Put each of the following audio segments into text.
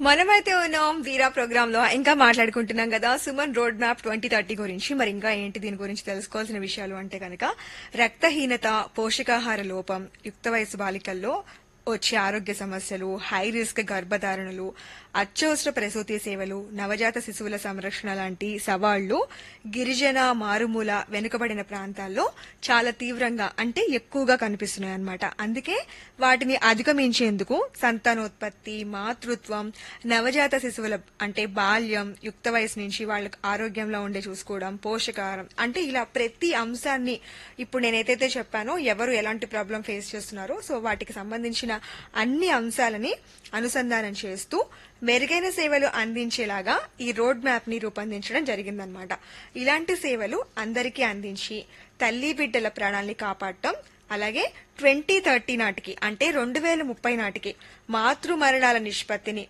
మనమైతే ఉన్నాం వీరా ప్రోగ్రామ్ లో ఇంకా మాట్లాడుకుంటున్నాం కదా Suman road map twenty thirty గురించి మరి ఇంకా ఏంటి దీని గురించి తెలుసుకోవాల్సిన విషయాలు అంటే కనుక రక్తహీనత పోషకాహార లోపం యుక్త వయసు బాలికల్లో వచ్చే ఆరోగ్య సమస్యలు హై రిస్క్ గర్భధారణలు అత్యవసర ప్రసూతి సేవలు నవజాత శిశువుల సంరక్షణ లాంటి సవాళ్లు గిరిజన మారుమూల వెనుకబడిన ప్రాంతాల్లో చాలా తీవ్రంగా అంటే ఎక్కువగా కనిపిస్తున్నాయి అన్నమాట అందుకే వాటిని అధిగమించేందుకు సంతానోత్పత్తి మాతృత్వం నవజాత శిశువుల అంటే బాల్యం యుక్త వయసు నుంచి వాళ్ళకి ఆరోగ్యంలో ఉండే చూసుకోవడం పోషకాహారం అంటే ఇలా ప్రతి అంశాన్ని ఇప్పుడు నేను ఏదైతే చెప్పానో ఎవరు ఎలాంటి ప్రాబ్లం ఫేస్ చేస్తున్నారో సో వాటికి సంబంధించిన అన్ని అంశాలని అనుసంధానం చేస్తూ మెరుగైన సేవలు అందించేలాగా ఈ రోడ్ మ్యాప్ ని రూపొందించడం జరిగిందనమాట ఇలాంటి సేవలు అందరికీ అందించి తల్లి బిడ్డల ప్రాణాల్ని కాపాడటం అలాగే ట్వంటీ థర్టీ నాటికి అంటే రెండు వేల ముప్పై నాటికి మాతృ మరణాల నిష్పత్తిని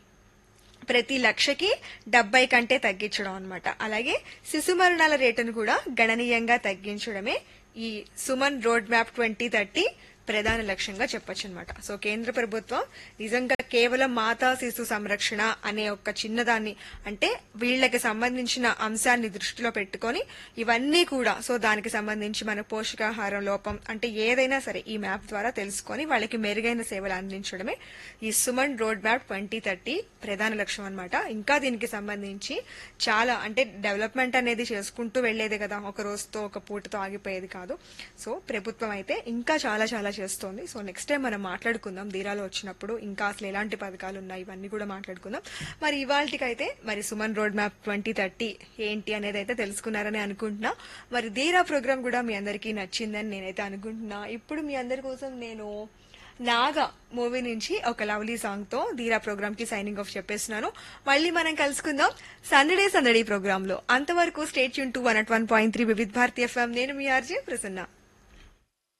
ప్రతి లక్షకి డెబ్బై కంటే తగ్గించడం అన్నమాట అలాగే శిశు మరణాల రేటును కూడా గణనీయంగా తగ్గించడమే ఈ Suman road map twenty thirty ప్రధాన లక్ష్యంగా చెప్పొచ్చు అనమాట సో కేంద్ర ప్రభుత్వం నిజంగా కేవలం మాతా శిశు సంరక్షణ అనే ఒక చిన్నదాన్ని అంటే వీళ్ళకి సంబంధించిన అంశాన్ని దృష్టిలో పెట్టుకొని ఇవన్నీ కూడా సో దానికి సంబంధించి మన పోషకాహారం లోపం అంటే ఏదైనా సరే ఈ మ్యాప్ ద్వారా తెలుసుకొని వాళ్ళకి మెరుగైన సేవలు అందించడమే ఈ Suman road map twenty thirty ప్రధాన లక్ష్యం అనమాట ఇంకా దీనికి సంబంధించి చాలా అంటే డెవలప్మెంట్ అనేది చేసుకుంటూ వెళ్లేదే కదా ఒక రోజుతో ఒక పూటతో ఆగిపోయేది కాదు సో ప్రభుత్వం అయితే ఇంకా చాలా చాలా చేస్తోంది సో నెక్స్ట్ టైం మనం మాట్లాడుకుందాం దీరాలో వచ్చినప్పుడు ఇంకా అసలు ఎలాంటి పథకాలు ఉన్నాయి ఇవన్నీ కూడా మాట్లాడుకుందాం మరి ఇవాళకైతే మరి Suman road map twenty thirty ఏంటి అనేది అయితే తెలుసుకున్నారని అనుకుంటున్నా మరి దీరా ప్రోగ్రామ్ కూడా మీ అందరికీ నచ్చిందని నేనైతే అనుకుంటున్నా ఇప్పుడు మీ అందరి కోసం నేను నాగా మూవీ నుంచి ఒక లవ్లీ సాంగ్ తో దీరా ప్రోగ్రామ్ కి సైనింగ్ ఆఫ్ చెప్పేస్తున్నాను మళ్ళీ మనం కలుసుకుందాం సందడే సందడి ప్రోగ్రామ్ లో అంతవరకు stay tuned to one naught one point three Vividh Bharati FM నేను మీ ఆర్జే ప్రసన్న